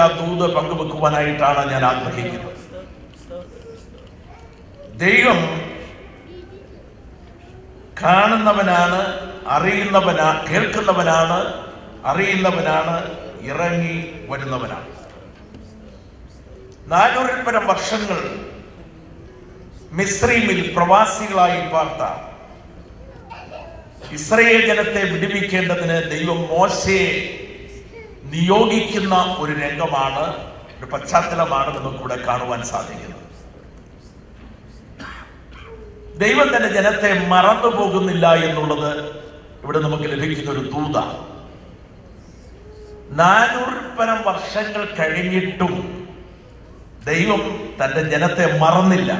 ആ ദൂത് പങ്കുവെക്കുവാനായിട്ടാണ് ഞാൻ ആഗ്രഹിക്കുന്നത് ദൈവം കാണുന്നവനാണ് അറിയുന്നവനാ കേൾക്കുന്നവനാണ് അറിയുന്നവനാണ് ഇറങ്ങി വരുന്നവനാണ് നാനൂറിൽ പരം വർഷങ്ങൾ മിശ്രീമിൽ പ്രവാസികളായി പാർത്ത ഇസ്രയേൽ ജനത്തെ വിടുവിക്കേണ്ടതിന് ദൈവം മോശയെ നിയോഗിക്കുന്ന ഒരു രംഗമാണ് ഒരു പശ്ചാത്തലമാണ് നമുക്കിവിടെ കാണുവാൻ സാധിക്കുന്നത് ദൈവം തന്റെ ജനത്തെ മറന്നു പോകുന്നില്ല എന്നുള്ളത് ഇവിടെ നമുക്ക് ലഭിക്കുന്ന ഒരു ദൂത നാനൂറ് പരം വർഷങ്ങൾ കഴിഞ്ഞിട്ടും ദൈവം തന്റെ ജനത്തെ മറന്നില്ല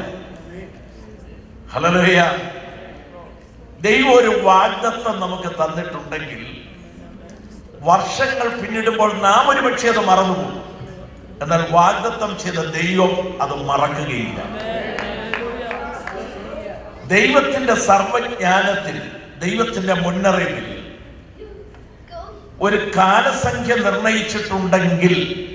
ഹലലോയ ദൈവം ഒരു വാഗ്ദത്തം നമുക്ക് തന്നിട്ടുണ്ടെങ്കിൽ വർഷങ്ങൾ പിന്നിടുമ്പോൾ നാം ഒരു പക്ഷേ അത് മറന്നുപോകും എന്നാൽ വാഗ്ദത്തം ചെയ്ത ദൈവം അത് മറക്കുകയില്ല ദൈവത്തിന്റെ സർവജ്ഞാനത്തിൽ ദൈവത്തിന്റെ മുന്നറിവിൽ ഒരു കാലസംഖ്യ നിർണയിച്ചിട്ടുണ്ടെങ്കിൽ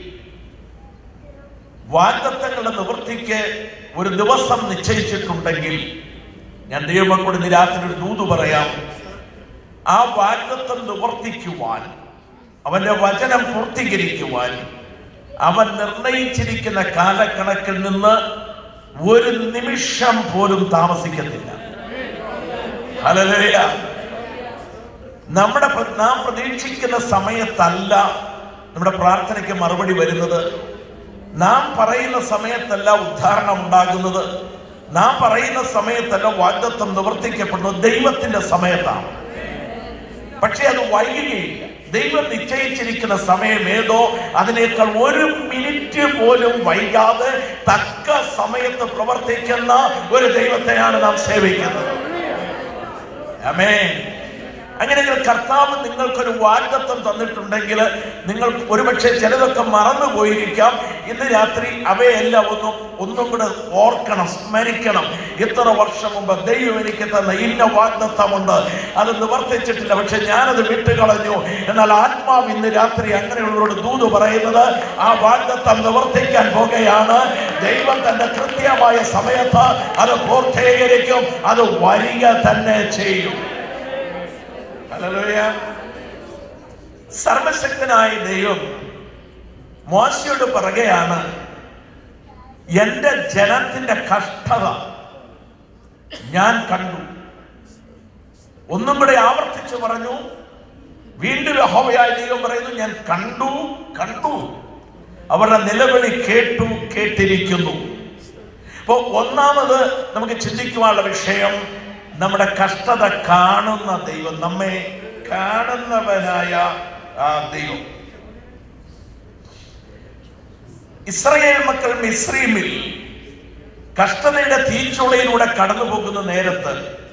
വാഗ്ദത്തങ്ങളുടെ നിവൃത്തിക്ക് ഒരു ദിവസം നിശ്ചയിച്ചിട്ടുണ്ടെങ്കിൽ ഞാൻ ദൈവമക്കളുടെ നിരാത്തിൽ ഒരു ദൂത് പറയാം ആ വാഗ്ദത്തം നിവർത്തിക്കുവാൻ അവന്റെ വചനം പൂർത്തീകരിക്കുവാൻ അവൻ നിർണയിച്ചിരിക്കുന്ന കാലക്കണക്കിൽ നിന്ന് ഒരു നിമിഷം പോലും താമസിക്കത്തില്ല ഹല്ലേലൂയ നമ്മുടെ പ്ര- നാം പ്രതീക്ഷിക്കുന്ന സമയത്തല്ല നമ്മുടെ പ്രാർത്ഥനയ്ക്ക് മറുപടി വരുന്നത് നാം പറയുന്ന സമയത്തല്ല ഉദ്ധാരണം ഉണ്ടാകുന്നത് നാം പറയുന്ന സമയത്തല്ല വാഗ്ദത്വം നിവർത്തിക്കപ്പെടുന്നത് ദൈവത്തിന്റെ സമയത്താണ് പക്ഷെ അത് വൈകുകയില്ല ദൈവം നിശ്ചയിച്ചിരിക്കുന്ന സമയം ഏതോ അതിനേക്കാൾ ഒരു മിനിറ്റ് പോലും വൈകാതെ തക്ക സമയത്ത് പ്രവർത്തിക്കുന്ന ഒരു ദൈവത്തെയാണ് നാം സേവിക്കുന്നത് ആമേൻ അങ്ങനെയെങ്കിൽ കർത്താവ് നിങ്ങൾക്കൊരു വാഗ്ദത്വം തന്നിട്ടുണ്ടെങ്കിൽ നിങ്ങൾ ഒരുപക്ഷെ ചിലതൊക്കെ മറന്നു പോയിരിക്കാം ഇന്ന് രാത്രി അവയെല്ലാം ഒന്നും ഒന്നും കൂടെ ഓർക്കണം സ്മരിക്കണം ഇത്ര വർഷം മുമ്പ് ദൈവം എനിക്ക് തന്ന ഇന്ന വാഗ്ദത്തമുണ്ട് അത് നിവർത്തിച്ചിട്ടില്ല പക്ഷെ ഞാനത് വിട്ടുകളഞ്ഞു എന്നാൽ ആത്മാവ് ഇന്ന് രാത്രി അങ്ങനെയുള്ളവരോട് ദൂത് പറയുന്നത് ആ വാഗ്ദത്തം നിവർത്തിക്കാൻ പോകുകയാണ് ദൈവം തന്റെ കൃത്യമായ സമയത്ത് അത് പൂർത്തീകരിക്കും അത് വരിക തന്നെ ചെയ്യും ഹല്ലേലൂയ. സർവശക്തനായ ദൈവം മോശയോട് പറയുകയാണ് എന്റെ ജനത്തിന്റെ കഷ്ടത ഞാൻ കണ്ടു ഒന്നും കൂടെ ആവർത്തിച്ചു പറഞ്ഞു വീണ്ടും യഹോവയായ ദൈവം പറയുന്നു ഞാൻ കണ്ടു കണ്ടു അവരുടെ നിലവിളി കേട്ടു കേട്ടിരിക്കുന്നു ഇപ്പോ ഒന്നാമത് നമുക്ക് ചിന്തിക്കുവാനുള്ള വിഷയം നമ്മുടെ കഷ്ടത കാണുന്ന ദൈവം നമ്മെ കാണുന്നവനായ ആ ദൈവം ഇസ്രയേൽ മക്കൾ മിസ്രീമിൽ കഷ്ടതയുടെ തീച്ചുളയിലൂടെ കടന്നു പോകുന്ന നേരത്ത്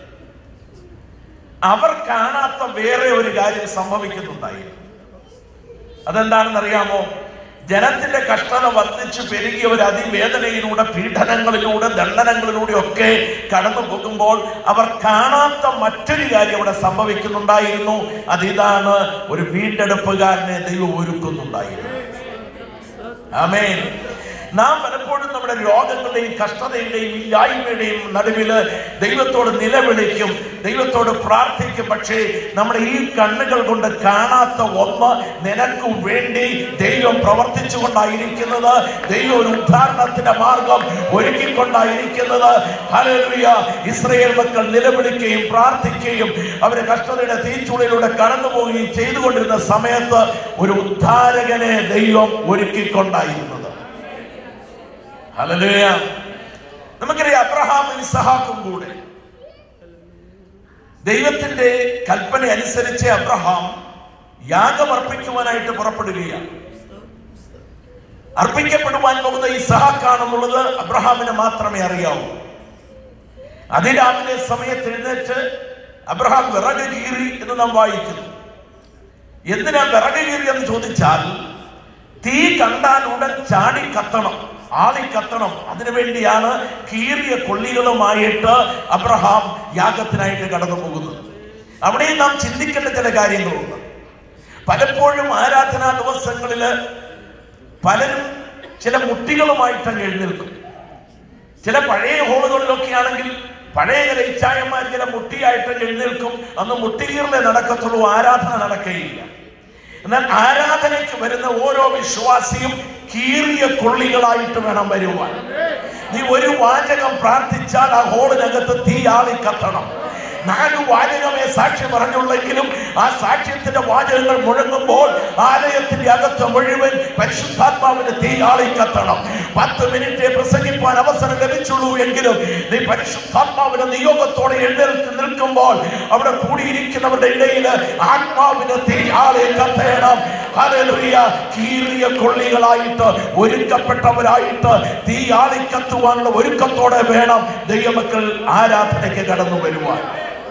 അവർ കാണാത്ത വേറെ ഒരു കാര്യം സംഭവിക്കുന്നുണ്ടായിരുന്നു അതെന്താണെന്ന് അറിയാമോ ജനത്തിന്റെ കഷ്ടത വർദ്ധിച്ചു പെരുകിയ ഒരു അതിവേദനയിലൂടെ പീഡനങ്ങളിലൂടെ ദണ്ഡനങ്ങളിലൂടെ ഒക്കെ കടന്നു പോകുമ്പോൾ അവർ കാണാത്ത മറ്റൊരു കാര്യം അവിടെ സംഭവിക്കുന്നുണ്ടായിരുന്നു അതിതാണ് ഒരു വീണ്ടെടുപ്പുകാരനെ ദൈവം ഒരുക്കുന്നുണ്ടായിരുന്നു ആമേൻ നാം പലപ്പോഴും നമ്മുടെ രോഗങ്ങളുടെയും കഷ്ടതയുടെയും ഇല്ലായ്മയുടെയും നടുവില് ദൈവത്തോട് നിലവിളിക്കും ദൈവത്തോട് പ്രാർത്ഥിക്കും പക്ഷേ നമ്മുടെ ഈ കണ്ണുകൾ കൊണ്ട് കാണാത്ത ഒന്ന് നിനക്ക് വേണ്ടി ദൈവം പ്രവർത്തിച്ചു കൊണ്ടായിരിക്കുന്നത് ദൈവം ഒരു ഉദ്ധാരണത്തിന്റെ മാർഗം ഒരുക്കിക്കൊണ്ടായിരിക്കുന്നത് ഹല്ലേലൂയ ഇസ്രയേൽ മക്കൾ നിലവിളിക്കുകയും പ്രാർത്ഥിക്കുകയും അവരെ കഷ്ടതയുടെ തീച്ചുളയിലൂടെ കടന്നു പോവുകയും ചെയ്തുകൊണ്ടിരുന്ന സമയത്ത് ഒരു ഉദ്ധാരകനെ ദൈവം ഒരുക്കിക്കൊണ്ടായിരുന്നത് ഹല്ലേലൂയ നമുക്കറിയാം അബ്രഹാമും ഇസഹാക്കും കൂടെ ദൈവത്തിന്റെ കൽപ്പന അനുസരിച്ച് അബ്രഹാം യാഗം അർപ്പിക്കുവാനായിട്ട് പുറപ്പെടുകയാണ് അർപ്പിക്കപ്പെടുവാൻ പോകുന്ന ഇസഹാക്കാണെന്നുള്ളത് അബ്രഹാമിന് മാത്രമേ അറിയാവൂ അതിരാവിലെ സമയത്ത് എഴുന്നേറ്റ് അബ്രഹാം വിറക് കീറി എന്ന് നാം വായിക്കുന്നു എന്തിനാ വിറക് കീറി എന്ന് ചോദിച്ചാൽ തീ കണ്ടാൽ ഉടൻ ചാടി കത്തണം ആളി കത്തണം അതിനുവേണ്ടിയാണ് കീറിയ കൊള്ളികളുമായിട്ട് അബ്രഹാം യാഗത്തിനായിട്ട് കടന്നു പോകുന്നത് അവിടെയും നാം ചിന്തിക്കേണ്ട ചില കാര്യങ്ങളുണ്ട് പലപ്പോഴും ആരാധനാ ദിവസങ്ങളില് പലരും ചില മുട്ടികളുമായിട്ട് അങ്ങ് എഴുന്നേൽക്കും ചില പഴയ ഹോളുകളിലൊക്കെ ആണെങ്കിൽ പഴയ ചില ഇച്ഛായന്മാർ ചില മുട്ടിയായിട്ട് അങ്ങ് എഴുന്നേൽക്കും അന്ന് മുട്ടികീറിലെ നടക്കത്തുള്ളൂ ആരാധന നടക്കുകയില്ല എന്നാൽ ആരാധനയ്ക്ക് വരുന്ന ഓരോ വിശ്വാസിയും കീറിയ കൊള്ളികളായിട്ട് വേണം വരുവാൻ നീ ഒരു വാചകം പ്രാർത്ഥിച്ചാൽ ആ ഹോളിനകത്ത് തീ ആളി കത്തണം നാല് വാചകമേ സാക്ഷി പറഞ്ഞുള്ളെങ്കിലും ആ സാക്ഷ്യത്തിന്റെ വാചകങ്ങൾ മുഴങ്ങുമ്പോൾ ആലയത്തിന്റെ അകത്ത് മുഴുവൻ പരിശുദ്ധാത്മാവിന്റെ തീ ആളി കത്തണം പത്ത് മിനിറ്റ് പ്രസംഗിപ്പാൻ അവസരം ലഭിച്ചുള്ളൂ എങ്കിലും നീ പരിശുദ്ധാത്മാവിന്റെ നിയോഗത്തോടെ എഴുന്നേൽത്ത് നിൽക്കുമ്പോൾ അവിടെ കൂടിയിരിക്കുന്നവരുടെ ഇടയിൽ ആത്മാവിന്റെ തീ ആളെ കത്തേണം ഹല്ലേലൂയ കീറിയ കൊള്ളികളായിട്ട് ഒരുക്കപ്പെട്ടവരായിട്ട് തീ ആളിക്കത്തുവാനുള്ള ഒരുക്കത്തോടെ വേണം ദൈവമക്കൾ ആരാധനയ്ക്ക് കടന്നു വരുവാൻ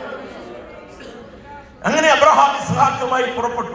അങ്ങനെ അബ്രഹാം ഇസ്ഹാക്കുമായി പുറപ്പെട്ടു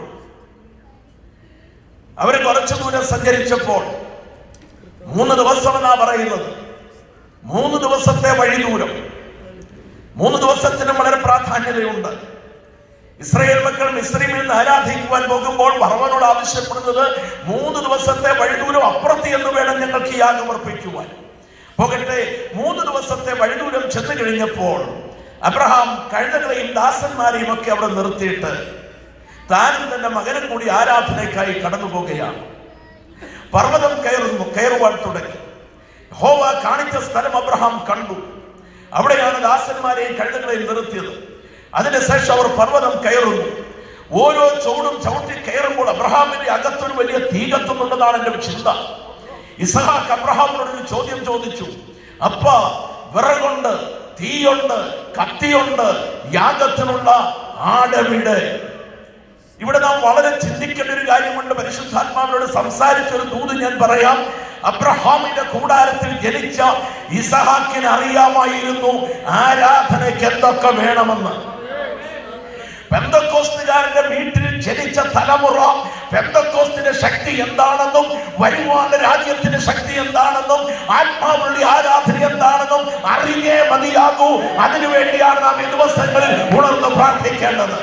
അവര് കുറച്ചു ദൂരം സഞ്ചരിച്ചപ്പോൾ മൂന്ന് ദിവസം എന്നാ പറയുന്നത് മൂന്ന് ദിവസത്തെ വഴി ദൂരം മൂന്ന് ദിവസത്തിനും വളരെ പ്രാധാന്യതയുണ്ട് ഇസ്രായേൽ മക്കൾ മിസ്രൈമിൽ നിന്ന് ആരാധിക്കുവാൻ പോകുമ്പോൾ ഭർവനോട് ആവശ്യപ്പെടുന്നത് മൂന്ന് ദിവസത്തെ വഴിദൂരം അപ്പുറത്ത് എന്ന് വേണം ഞങ്ങൾക്ക് ഈ യാഗം അർപ്പിക്കുവാൻ പോകട്ടെ മൂന്ന് ദിവസത്തെ വഴിദൂരം ചെന്ന് കഴിഞ്ഞപ്പോൾ അബ്രഹാം കഴുതകളെയും ദാസന്മാരെയും ഒക്കെ അവിടെ നിർത്തിയിട്ട് താനും തന്റെ മകനും കൂടി ആരാധനയ്ക്കായി കടന്നു പോകുകയാണ് പർവ്വതം കയറുന്നു കയറുവാൻ തുടങ്ങി ഹോവ കാണിച്ച സ്ഥലം അബ്രഹാം കണ്ടു അവിടെയാണ് ദാസന്മാരെയും കഴുതകളെയും നിർത്തിയത് അതിനുശേഷം അവർ പർവ്വതം കയറുന്നു ഓരോ ചുവടും ചവിട്ടി കയറുമ്പോൾ അബ്രഹാമിന്റെ അകത്തൊരു വലിയ തീ കത്തുന്നുണ്ടെന്നാണ് എന്റെ ചിന്ത ഇസഹാക്ക് അബ്രഹാമിനോട് ഒരു ചോദ്യം ചോദിച്ചു അപ്പ വിറകുണ്ട് തീയുണ്ട് കത്തിയുണ്ട് യാഗത്തിനുള്ള ആടവിടെ ഇവിടെ നാം വളരെ ചിന്തിക്കേണ്ട ഒരു കാര്യമുണ്ട് പരിശുദ്ധാത്മാവിനോട് സംസാരിച്ച ഒരു ദൂത് ഞാൻ പറയാം അബ്രഹാമിന്റെ കൂടാരത്തിൽ ജനിച്ച ഇസഹാക്കിന് അറിയാമായിരുന്നു ആരാധനയ്ക്ക് എന്തൊക്കെ വേണമെന്ന് പെന്തക്കോസ്തുകാരന്റെ വീട്ടിൽ ജനിച്ച തലമുറ പെന്തക്കോസ്തിന്റെ ശക്തി എന്താണെന്നും വരുവാന്റെ രാജ്യത്തിന്റെ ശക്തി എന്താണെന്നും ആത്മാവുള്ള ആരാധന എന്താണെന്നും അറിയേ മതിയാകൂ അതിനുവേണ്ടിയാണ് നാം ഈ ദിവസങ്ങളിൽ ഉണർന്ന് പ്രാർത്ഥിക്കേണ്ടത്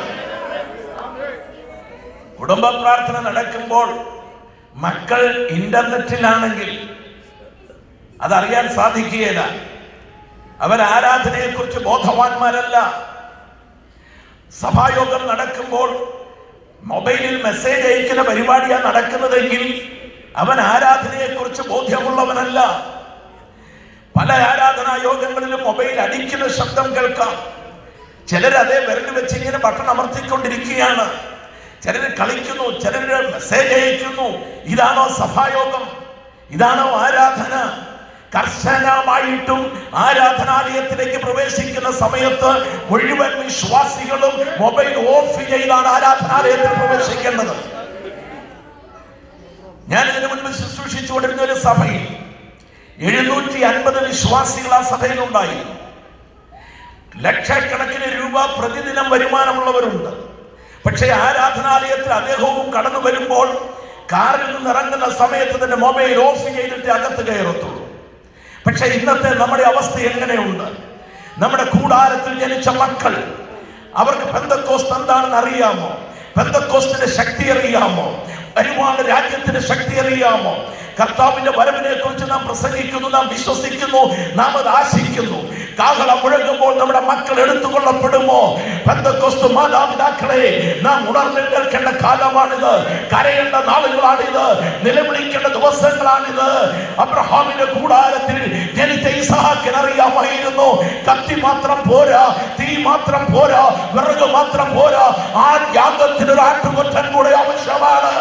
കുടുംബ പ്രാർത്ഥന നടക്കുമ്പോൾ മക്കൾ ഇന്റർനെറ്റിലാണെങ്കിൽ അതറിയാൻ സാധിക്കുകയില്ല അവർ ആരാധനയെ കുറിച്ച് ബോധവാന്മാരല്ല സഭായോഗം നടക്കുമ്പോൾ മൊബൈലിൽ മെസ്സേജ് അയക്കുന്ന പരിപാടിയാണ് നടക്കുന്നതെങ്കിൽ അവൻ ആരാധനയെ കുറിച്ച് ബോധ്യമുള്ളവനല്ല പല ആരാധനാ യോഗങ്ങളിലും മൊബൈൽ അടിക്കുന്ന ശബ്ദം കേൾക്കാം ചിലർ അതേ വിരൽ വെച്ച് ഇങ്ങനെ ബട്ടൺ അമർത്തിക്കൊണ്ടിരിക്കുകയാണ് ചിലർ കളിക്കുന്നു ചിലർ മെസ്സേജ് അയക്കുന്നു ഇതാണോ സഭായോഗം ഇതാണോ ആരാധന കർശനമായിട്ടും ആരാധനാലയത്തിലേക്ക് പ്രവേശിക്കുന്ന സമയത്ത് മുഴുവൻ വിശ്വാസികളും മൊബൈൽ ഓഫ് ചെയ്താണ് ആരാധനാലയത്തിൽ പ്രവേശിക്കേണ്ടത് ഞാൻ ഇതിനു മുൻപ് ശുശ്രൂഷിച്ചുകൊണ്ടിരുന്ന ഒരു സഭയിൽ എഴുന്നൂറ്റി അൻപത് വിശ്വാസികൾ ആ സഭയിൽ ഉണ്ടായിരുന്നു ലക്ഷക്കണക്കിന് രൂപ പ്രതിദിനം വരുമാനമുള്ളവരുണ്ട് പക്ഷേ ആരാധനാലയത്തിൽ അദ്ദേഹവും കടന്നു വരുമ്പോൾ കാറിൽ നിന്ന് ഇറങ്ങുന്ന സമയത്ത് തന്നെ മൊബൈൽ ഓഫ് ചെയ്തിട്ട് അകത്ത് കയറത്തുള്ളൂ പക്ഷെ ഇന്നത്തെ നമ്മുടെ അവസ്ഥ എങ്ങനെയുണ്ട് നമ്മുടെ കൂടാരത്തിൽ ജനിച്ച മക്കൾ അവർക്ക് പെന്തക്കോസ്ത് എന്താണെന്ന് അറിയാമോ പെന്തക്കോസ്തിന്റെ ശക്തി അറിയാമോ വരുവാണ് രാജ്യത്തിന്റെ ശക്തി അറിയാമോ കർത്താവിന്റെ വരവിനെ കുറിച്ച് നാം പ്രസംഗിക്കുന്നു നാം വിശ്വസിക്കുന്നു നാം അത് ആശിക്കുന്നു കാഹളം മുഴങ്ങുമ്പോൾ നമ്മുടെ മക്കൾ എടുത്തുകൊള്ളപ്പെടുമോ പെന്തക്കോസ്തു മാതാപിതാക്കളെ നാം ഉണർന്നെഴുന്നേൽക്കേണ്ട കാലമാണിത് കരയേണ്ട നാളുകളാണിത് നിലവിളിക്കേണ്ട ദിവസങ്ങളാണിത് അബ്രഹാമിന്റെ കൂടാരത്തിൽ ജനിച്ച ഇസഹാക്കിന് അറിയാമായിരുന്നു കത്തി മാത്രം പോരാ തീ മാത്രം പോരാ വിറക് മാത്രം പോരാ ആ യാഗത്തിന് ഒരു ആട്ടുകൊറ്റൻ കൂടെ ആവശ്യമാണ്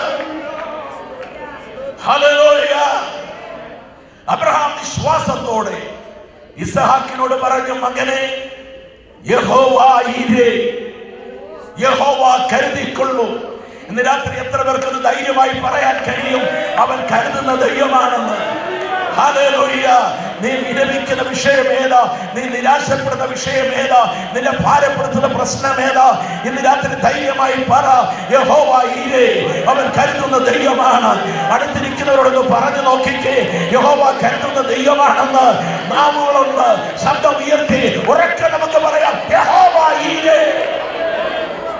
ഹല്ലേലൂയ അബ്രഹാം വിശ്വാസത്തോടെ ഇസഹാക്കിനോട് പറഞ്ഞു മകനെ യഹോവ ഈരേ യഹോവ കരുതിക്കൊള്ളൂ ഇന്ന് രാത്രി എത്ര പേർക്ക് അത് ധൈര്യമായി പറയാൻ കഴിയും അവൻ കരുതുന്ന ദൈവമാണെന്ന് ഹല്ലേലൂയ. നീ വിരമിക്കുന്ന വിഷയമേതാ നീ നിരാശപ്പെടുന്ന വിഷയമേതാ നിന്നെ ഭാരപ്പെടുത്തുന്ന പ്രശ്നമേതാ ഇന്ന് രാത്രി ധൈര്യമായി പറ യഹോവ ഈരേ അവൻ കരുതുന്ന ദൈവമാണ് അടുത്തിരിക്കുന്നവരോടൊന്ന് പറഞ്ഞു നോക്കിക്കേ യഹോവ കരുതുന്ന ദൈവമാണെന്ന് നാവുകളുണ്ട് ശബ്ദം ഉയർത്തി ഉറക്കെ നമുക്ക് പറയാം യഹോവ ഈരേ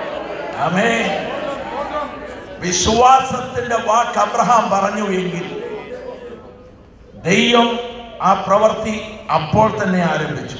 ആമേൻ വിശ്വാസത്തിന്റെ വാക്ക് അബ്രഹാം പറഞ്ഞു എങ്കിൽ ദൈവം ആ പ്രവൃത്തി അപ്പോൾ തന്നെ ആരംഭിച്ചു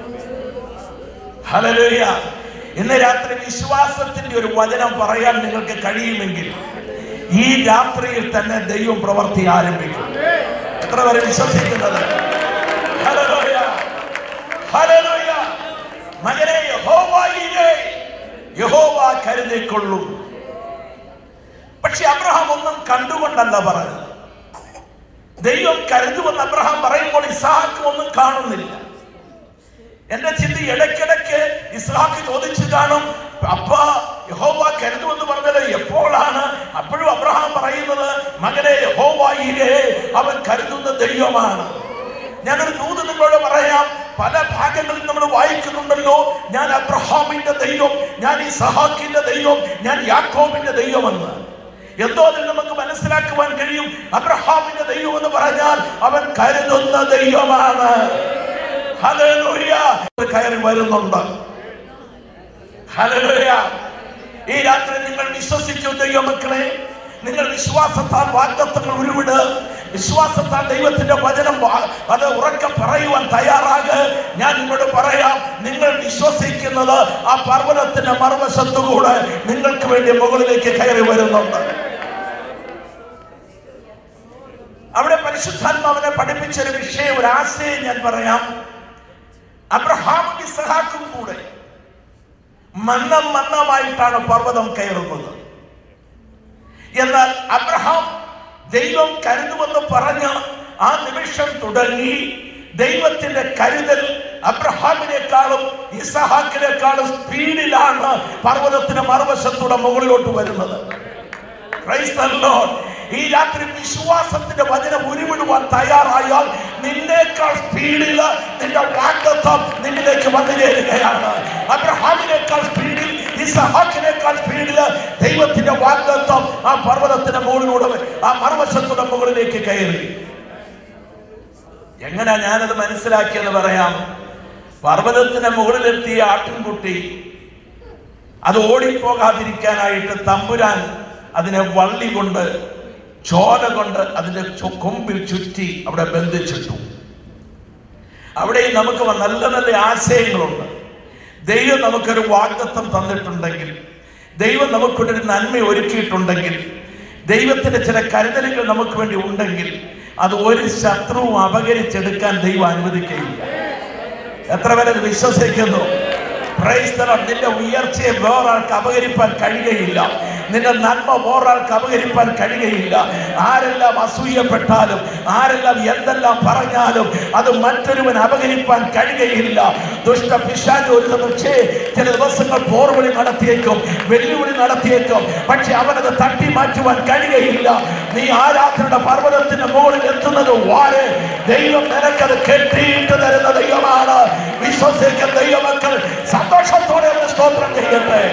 ഹലലുയ ഇന്ന് രാത്രി വിശ്വാസത്തിന്റെ ഒരു വചനം പറയാൻ നിങ്ങൾക്ക് കഴിയുമെങ്കിൽ ഈ രാത്രിയിൽ തന്നെ ദൈവം പ്രവൃത്തി ആരംഭിക്കും എത്ര പേരെ വിശ്വസിക്കുന്നത് ഹല്ലേലൂയ. ഹല്ലേലൂയ. മകനെ യഹോവയിലെ യഹോവ കരുതിക്കൊള്ളും പക്ഷെ അബ്രഹാം ഒന്നും കണ്ടുകൊണ്ടല്ല പറഞ്ഞത് ദൈവം കരുതുമെന്ന് അബ്രഹാം പറയുമ്പോൾ ഇസാഹാക്ക് ഒന്നും കാണുന്നില്ല എന്റെ ചിന്ത ഇടയ്ക്കിടയ്ക്ക് ഇസ്ഹാക്ക് ചോദിച്ചു കാണും അപ്പ യഹോവ കരുതുമെന്ന് പറഞ്ഞത് എപ്പോഴാണ് അപ്പോഴും അബ്രഹാം പറയുന്നത് മകനെ യഹോവായിലെ അവൻ കരുതുന്ന ദൈവമാണ് ഞാനൊരു ദൂത് നിങ്ങളോട് പറയാം പല ഭാഗങ്ങളിൽ നമ്മൾ വായിക്കുന്നുണ്ടല്ലോ ഞാൻ അബ്രഹാമിന്റെ ദൈവം ഞാൻ ഈ സഹാക്കിന്റെ ദൈവം ഞാൻ യാക്കോബിന്റെ ദൈവമെന്ന് എന്തോ അതിൽ നമുക്ക് മനസ്സിലാക്കുവാൻ കഴിയും അബ്രഹാമിന്റെ ദൈവം എന്ന് പറഞ്ഞാൽ അവൻ കരുതുന്ന ദൈവമാണ് ഹല്ലേലൂയ കയറി വരുന്നുണ്ട് ഹല്ലേലൂയ ഈ രാത്രി നിങ്ങൾ വിശ്വസിച്ചു ദൈവമക്കളെ നിങ്ങൾ വിശ്വാസത്താൽ വാഗ്ദത്തങ്ങൾ ഉരുവിട് വിശ്വാസത്താൽ ദൈവത്തിന്റെ വചനം വാ- അത് ഉറക്കെ പറയുവാൻ തയ്യാറാക ഞാൻ നിങ്ങളോട് പറയാം നിങ്ങൾ വിശ്വസിക്കുന്നത് ആ പർവ്വതത്തിന്റെ മറുവശത്തുകൂടെ നിങ്ങൾക്ക് വേണ്ടി മുകളിലേക്ക് കയറി വരുന്നുണ്ട് അവിടെ പരിശുദ്ധാത്മാവിനെ പഠിപ്പിച്ച ഒരു വിഷയം ഒരു ആശയം ഞാൻ പറയാം അബ്രഹാമും ഇസഹാക്കും കൂടെ മന്നം മന്നമായിട്ടാണ് പർവ്വതം കയറുന്നത് എന്നാൽ അബ്രഹാം ദൈവം കരുതുമെന്ന് പറഞ്ഞ ആ നിമിഷം തുടങ്ങി ദൈവത്തിന്റെ കരുതൽ അബ്രഹാമിനേക്കാളും ഇസഹാക്കിനേക്കാളും സ്പീഡിലാണ് പർവ്വതത്തിന് മറുവശത്തൂടെ മുകളിലോട്ട് വരുന്നത് Praise the Lord. ഈ രാത്രി വിശ്വാസത്തിന്റെ വചനം ഉരുവിടുവാൻ തയ്യാറായാൽ നിന്നേക്കാൾ സ്പീഡിൽ നിന്റെ വാഗ്ദത്വം നിന്നിലേക്ക് വന്നു ചേരുകയാണ് അബ്രഹാമിനേക്കാൾ സ്പീഡിൽ ഇസഹാക്കിനേക്കാൾ സ്പീഡിൽ ദൈവത്തിന്റെ വാഗ്ദത്വം ആ പർവ്വതത്തിന്റെ മുകളിലൂടെ ആ മറുവശത്തിന്റെ മുകളിലേക്ക് കയറി എങ്ങനെ ഞാനത് മനസ്സിലാക്കിയെന്ന് പറയാം പർവ്വതത്തിന് മുകളിലെത്തിയ ആട്ടിൻകുട്ടി അത് ഓടിപ്പോകാതിരിക്കാനായിട്ട് തമ്പുരാൻ അതിനെ വള്ളി കൊണ്ട് ചോല കൊണ്ട് അതിന്റെ ചു- കൊമ്പിൽ ചുറ്റി അവിടെ ബന്ധിച്ചിട്ടു അവിടെ നമുക്ക് നല്ല നല്ല ആശയങ്ങളുണ്ട് ദൈവം നമുക്കൊരു വാഗ്ദത്വം തന്നിട്ടുണ്ടെങ്കിൽ ദൈവം നമുക്കൊരു നന്മ ഒരുക്കിയിട്ടുണ്ടെങ്കിൽ ദൈവത്തിന്റെ ചില കരുതലുകൾ നമുക്ക് വേണ്ടി ഉണ്ടെങ്കിൽ അത് ഒരു ശത്രുവും അപകരിച്ചെടുക്കാൻ ദൈവം അനുവദിക്കുകയില്ല എത്ര പേരെ ഇത് വിശ്വസിക്കുന്നു Praise the Lord. നിന്റെ ഉയർച്ചയെ വേറൊരാൾക്ക് അപകരിപ്പാൻ കഴിയുകയില്ല നിന്റെ നന്മ വേറൊരാൾക്ക് അപകരിപ്പാൻ കഴിയുകയില്ല ആരെല്ലാം അസൂയപ്പെട്ടാലും ആരെല്ലാം എന്തെല്ലാം പറഞ്ഞാലും അത് മറ്റൊരുവൻ അപകരിപ്പാൻ കഴിയുകയില്ല ദുഷ്ട പിശാച് ഒരു പക്ഷേ ചില ദിവസങ്ങൾ പോർവിളി നടത്തിയേക്കും വെല്ലുവിളി നടത്തിയേക്കും പക്ഷെ അവനത് തട്ടി മാറ്റുവാൻ കഴിയുകയില്ല നീ ആരാധനയുടെ പർവ്വതത്തിന്റെ മുകളിൽ എത്തുന്നത് വാരെ ദൈവം നിനക്കത് കെട്ടിയിട്ട് തരുന്ന ദൈവമാണ് വിശ്വസിക്കുന്ന ദൈവമക്കൾ സന്തോഷത്തോടെ ഒന്ന് സ്തോത്രം ചെയ്യട്ടെ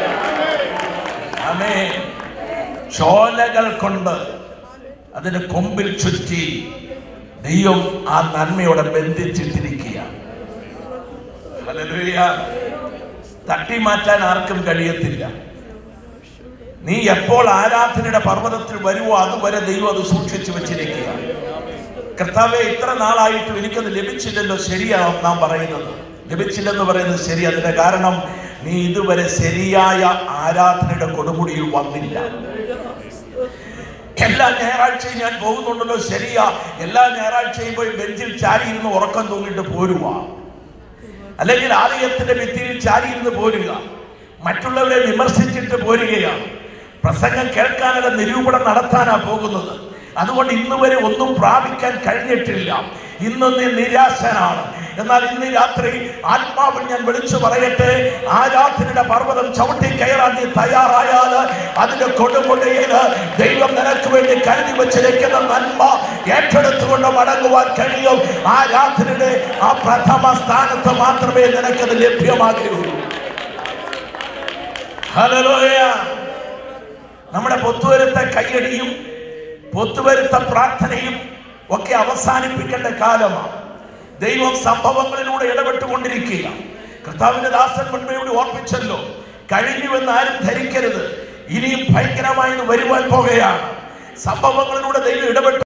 ആമേ ചോലകൾ കൊണ്ട് അതിന് കൊമ്പിൽ ചുറ്റി ദൈവം ആ നന്മയോടെ ബന്ധിച്ചിട്ടിരിക്കുക ഹല്ലേലൂയ. തട്ടി മാറ്റാൻ ആർക്കും കഴിയത്തില്ല നീ എപ്പോൾ ആരാധനയുടെ പർവ്വതത്തിൽ വരുവോ അതുവരെ ദൈവം അത് സൂക്ഷിച്ചു വെച്ചിരിക്കുക കർത്താവെ ഇത്ര നാളായിട്ടും എനിക്കത് ലഭിച്ചില്ലല്ലോ ശരിയാണ് നാം പറയുന്നത് ലഭിച്ചില്ലെന്ന് പറയുന്നത് ശരി അതിന്റെ കാരണം നീ ഇതുവരെ ശരിയായ ആരാധനയുടെ കൊടുമുടിയിൽ വന്നില്ല എല്ലാ ഞായറാഴ്ചയും ഞാൻ പോകുന്നുണ്ടല്ലോ ശരിയാ എല്ലാ ഞായറാഴ്ചയും പോയി ബെഞ്ചിൽ ചാരിയിരുന്ന് ഉറക്കം തൂങ്ങിട്ട് പോരുക അല്ലെങ്കിൽ ആലയത്തിന്റെ ഭിത്തിയിൽ ചാരിയിരുന്ന് പോരുക മറ്റുള്ളവരെ വിമർശിച്ചിട്ട് പോരുകയാണ് പ്രസംഗം കേൾക്കാനുള്ള നിരൂപണം നടത്താനാ പോകുന്നത് അതുകൊണ്ട് ഇന്ന് വരെ ഒന്നും പ്രാപിക്കാൻ കഴിഞ്ഞിട്ടില്ല ഇന്ന് നീ നിരാശനാണ് എന്നാൽ ഇന്ന് രാത്രി ആത്മാവിൽ ഞാൻ വിളിച്ചു പറയട്ടെ ആരാധനയുടെ പർവ്വതം ചവിട്ടി കയറാൻ നീ തയ്യാറായാൽ അതിന്റെ കൊടുമുടിയില് ദൈവം നിനക്ക് വേണ്ടി കരുതി വെച്ചിരിക്കുന്ന നന്മ ഏറ്റെടുത്തുകൊണ്ട് മടങ്ങുവാൻ കഴിയും ആരാധനയുടെ ആ പ്രഥമ സ്ഥാനത്ത് മാത്രമേ നിനക്കത് ലഭ്യമാകുകയുള്ളൂ ഹല്ലേലൂയ നമ്മുടെ പൊത്തുവരുത്ത കയ്യടിയും പൊത്തുവരുത്ത പ്രാർത്ഥനയും ഒക്കെ അവസാനിപ്പിക്കേണ്ട കാലമാണ് ദൈവം സംഭവങ്ങളിലൂടെ ഇടപെട്ടുകൊണ്ടിരിക്കുക കർത്താവിന്റെ ദാസൻ മുൻപേ ഓർപ്പിച്ചല്ലോ കഴിഞ്ഞുവെന്ന് ആരും ധരിക്കരുത് ഇനിയും ഭയങ്കരമായി വരുവാൻ പോകുകയാണ് സംഭവങ്ങളിലൂടെ ദൈവം ഇടപെട്ട്